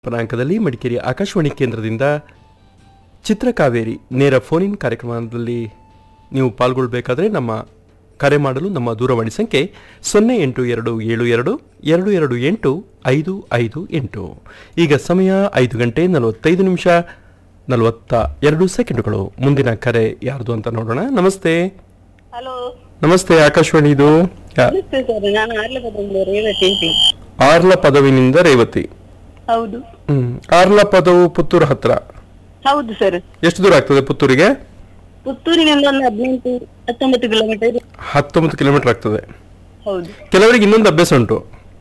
ಪನಾಂಕದಲ್ಲಿ ಮಡಿಕೇರಿ ಆಕಾಶವಾಣಿ ಕೇಂದ್ರದಿಂದ ಚಿತ್ರಕಾವೇರಿ ನೇರ phone in ಕಾರ್ಯಕ್ರಮದಲ್ಲಿ ನೀವು ಪಾಲ್ಗೊಳ್ಬೇಕಾದ್ರೆ ನಮ್ಮ ಕರೆ ಮಾಡಲು ನಮ್ಮ ದೂರವಾಣಿ ಸಂಖ್ಯೆ ಸೊನ್ನೆ ಎಂಟು ಎರಡು ಏಳು ಎರಡು ಎರಡು ಎರಡು ಎಂಟು ಐದು ಐದು ಎಂಟು ಈಗ ಸಮಯ ಐದು ಗಂಟೆ ನಲವತ್ತೈದು ನಿಮಿಷ ನಲವತ್ತ ಎರಡು ಸೆಕೆಂಡುಗಳು ಮುಂದಿನ ಕರೆ ಯಾರ್ದು ಅಂತ ನೋಡೋಣ ನಮಸ್ತೆ ಹಲೋ ನಮಸ್ತೆ ಆಕಾಶವಾಣಿ ಇದು ಯಾ- ನಮಸ್ತೆ ಸರ್ ನಾನು ಆರ್ಲಪದಿಂದ ರೇವತಿ ಅಂತ. ಆರ್ಲ ಪದವಿನಿಂದ ರೇವತಿ ಹೌದು ಹ್ಮ್ ಆರ್ಲ ಪದವು ಪುತ್ತೂರು ಹತ್ರ ಹೌದು ಸರ್ ಎಷ್ಟು ದೂರ ಆಗ್ತದೆ ಪುತ್ತೂರಿಗೆ ಪುತ್ತೂರಿನಿಂದ ಒಂದು ಹದಿನೆಂಟು ಹತ್ತೊಂಬತ್ತು ಕಿಲೋಮೀಟರ್ ಹತ್ತೊಂಬತ್ತು ಕಿಲೋಮೀಟರ್ ಆಗ್ತದೆ ಹೌದು ಕೆಲವರಿಗೆ ಇನ್ನೊಂದು ಅಭ್ಯಾಸ ಉಂಟು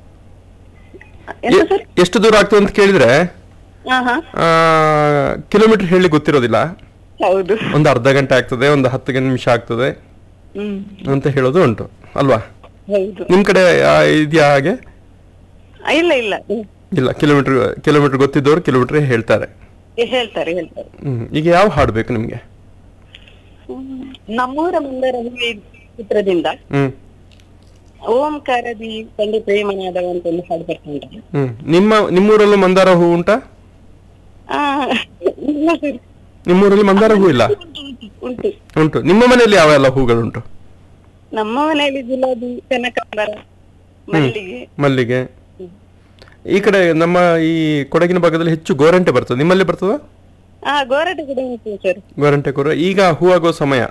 ಎಂತ ಎ- ಸರ್ ಎಷ್ಟು ದೂರ ಆಗ್ತದೆ ಅಂತ ಕೇಳಿದ್ರೆ ಹಾ ಹಾ ಆ, ಕಿಲೋಮೀಟರ್ ಹೇಳಿ ಗೊತ್ತಿರೋದಿಲ್ಲ ಹೌದು ಒಂದು ಅರ್ಧ ಗಂಟೆ ಆಗ್ತದೆ ಒಂದು ಹತ್ತು ನಿಮಿಷ ಆಗ್ತದೆ ಹ್ಮ್ ಅಂತ ಹೇಳೋದು ಉಂಟು ಅಲ್ವಾ ಹೌದು ನಿಮ್ ಕಡೆ ಆ, ಇದೆಯಾ ಹಾಗೆ ಆ, ಇಲ್ಲ ಇಲ್ಲ ಹ್ಮ್. ಇಲ್ಲ ಕಿಲೋಮೀಟರ್ ಕಿಲೋಮೀಟರ್ ಗೊತ್ತಿದ್ದವರು ಕಿಲೋಮೀಟರ್ ಹೇಳ್ತಾರೆ ಏ, ಹೇಳ್ತಾರೆ ಹೇಳ್ತಾರೆ ಹ್ಮ್ ಈಗ ಯಾವ ಹಾಡು ಬೇಕು ನಿಮ್ಗೆ ಹ್ಮ್. ನಮ್ಮೂರ ಮುಂದರ ಹೂವೆ ಚಿತ್ರದಿಂದ ಹ್ಮ್ ಓಂಕಾರದಿ ತಂದೆ ಪ್ರೇಮನಾದವ ಅಂತ ಒಂದು ಹಾಡು ಬರ್ತಾ ಉಂಟಲ್ಲ ಹ್ಮ್ ನಿಮ್ಮ ನಿಮ್ಮೂರಲ್ಲೂ ಮಂದಾರ ಹೂ ಉಂಟಾ ಆ, ಇಲ್ಲ ಸರ್ ನಿಮ್ಮೂರಲ್ಲಿ ಮಂದಾರ ಹೂ ಇಲ್ಲ ಉಂಟು ಉಂಟು ನಿಮ್ಮ ಮನೆಯಲ್ಲಿ ಯಾವೆಲ್ಲ ಹೂಗಳುಂಟು ನಮ್ಮ ಮನೆಯಲ್ಲಿ ಗುಲಾಬಿ ಕನಕಾಂಬರ ಮಲ್ಲಿಗೆ ಮಲ್ಲಿಗೆ ಈ ಕಡೆ ನಮ್ಮ ಈ ಕೊಡಗಿನ ಭಾಗದಲ್ಲಿ ಹೆಚ್ಚು ಗೋರಂಟೆ ಬರ್ತದೆ ನಿಮ್ಮಲ್ಲಿ ಬರ್ತದ ಹಾ ಗೋರಟೆ ಕೂಡ ಉಂಟು ಸರ್ ಗೋರಂಟೆ ಕೂರ ಈಗ ಹೂವಾಗೋ ಸಮಯ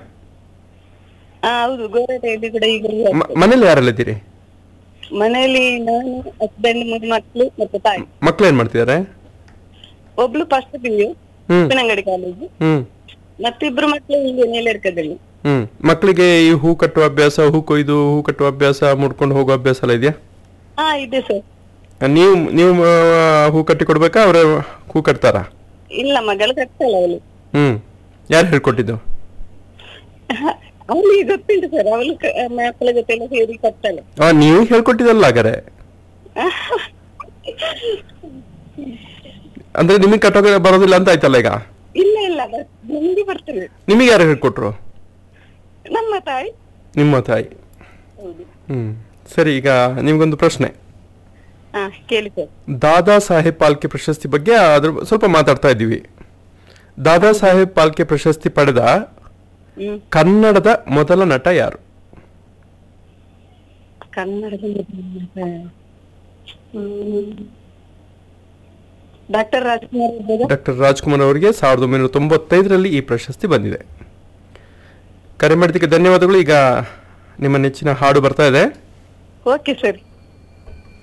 ಹಾ ಹೌದು ಗೋರಟೆಯಲ್ಲಿ ಕೂಡ ಈಗ ಹೂವು ಮ- ಮನೇಲಿ ಯಾರೆಲ್ಲ ಇದ್ದೀರಿ ಮನೆಯಲ್ಲಿ ನಾನು ಹಸ್ಬೆಂಡ್ ಮೂರು ಮಕ್ಕಳು ಮತ್ತೆ ತಾಯಿ ಮಕ್ಳು ಏನ್ ಮಾಡ್ತಿದ್ದಾರೆ ಒಬ್ಳು ಫಸ್ಟ್ ಪಿ ಯು ಹ್ಮ್ ಉಪ್ಪಿನಂಗಡಿ ಕಾಲೇಜು ಹ್ಮ್ ಮತ್ತಿಬ್ರು ಮಕ್ಕಳು ಇಲ್ಲಿ ನೆಲೆರ್ಕದಲ್ಲಿ ಹ್ಮ್ ಮಕ್ಕಳಿಗೆ ಈ ಹೂ ಕಟ್ಟುವ ಅಭ್ಯಾಸ ಹೂ ಕೊಯ್ದು ಹೂ ಕಟ್ಟುವ ಅಭ್ಯಾಸ ಮುಡ್ಕೊಂಡು ಹೋಗೋ ಅಭ್ಯಾಸ ಎಲ್ಲ ಇದೆಯಾ ಹಾ ಇದೆ ಸರ್ ನೀವು ನೀವು ಆ, ಹೂ ಕಟ್ಟಿ ಕೊಡ್ಬೇಕಾ ಅವ್ರ ಹೂ ಕಟ್ತಾರಾ ಇಲ್ಲ ಮಗಳು ಕಟ್ತಲ್ಲ ಅವಳು ಹ್ಮ್ ಯಾರು ಹೇಳ್ಕೊಟ್ಟಿದ್ದು ಅವಳಿಗೆ ಗೊತ್ತುಂಟು ಸರ್ ಅವಳು ಕ- ಮಕ್ಕಳ ಜೊತೆ ಎಲ್ಲ ಸೇರಿ ಕಟ್ತಾಳೆ ಆ ನೀವು ಹೇಳ್ಕೊಟ್ಟಿದ್ದಲ್ಲ ಹಾಗಾರೆ ಅಂದ್ರೆ ನಿಮಗೆ ಕಟ್ಟೋಕೆ ಬರೋದಿಲ್ಲ ಅಂತ ಆಯ್ತಲ್ಲ ಈಗ ಇಲ್ಲ ಇಲ್ಲ ಬ- ನಮ್ಗೆ ಬರ್ತದೆ ನಿಮಗೆ ಯಾರು ಹೇಳ್ಕೊಟ್ರು ನಮ್ಮ ತಾಯಿ ನಿಮ್ಮ ತಾಯಿ ಹೌದು ಹ್ಮ್ ಸರಿ ಈಗ ನಿಮ್ಗೊಂದು ಪ್ರಶ್ನೆ ಹಾ ಕೇಳಿ ಸರ್ ದಾದಾ ಸಾಹೇಬ್ ಪಾಲ್ಕೆ ಪ್ರಶಸ್ತಿ ಬಗ್ಗೆ ಅದ್ರ ಸ್ವಲ್ಪ ಮಾತಾಡ್ತಾ ಇದ್ದೀವಿ ದಾದಾ ಸಾಹೇಬ್ ಪಾಲ್ಕೆ ಪ್ರಶಸ್ತಿ ಪಡೆದ ಹ್ಮ್ ಕನ್ನಡದ ಮೊದಲ ನಟ ಯಾರು ಕನ್ನಡದ ಡಾಕ್ಟರ್ ರಾಜ್ಕುಮಾರ್ ಇರ್ಬೋದಾ ಡಾಕ್ಟರ್ ರಾಜ್ಕುಮಾರ್ ಅವರಿಗೆ ಸಾವಿರದ ಒಂಬೈನೂರ ತೊಂಬತ್ತೈದರಲ್ಲಿ ಈ ಪ್ರಶಸ್ತಿ ಬಂದಿದೆ ಕರೆ ಮಾಡಿದ್ದಕ್ಕೆ ಧನ್ಯವಾದಗಳು ಈಗ ನಿಮ್ಮ ನೆಚ್ಚಿನ ಹಾಡು ಬರ್ತಾ ಇದೆ ಓಕೆ ಸರ್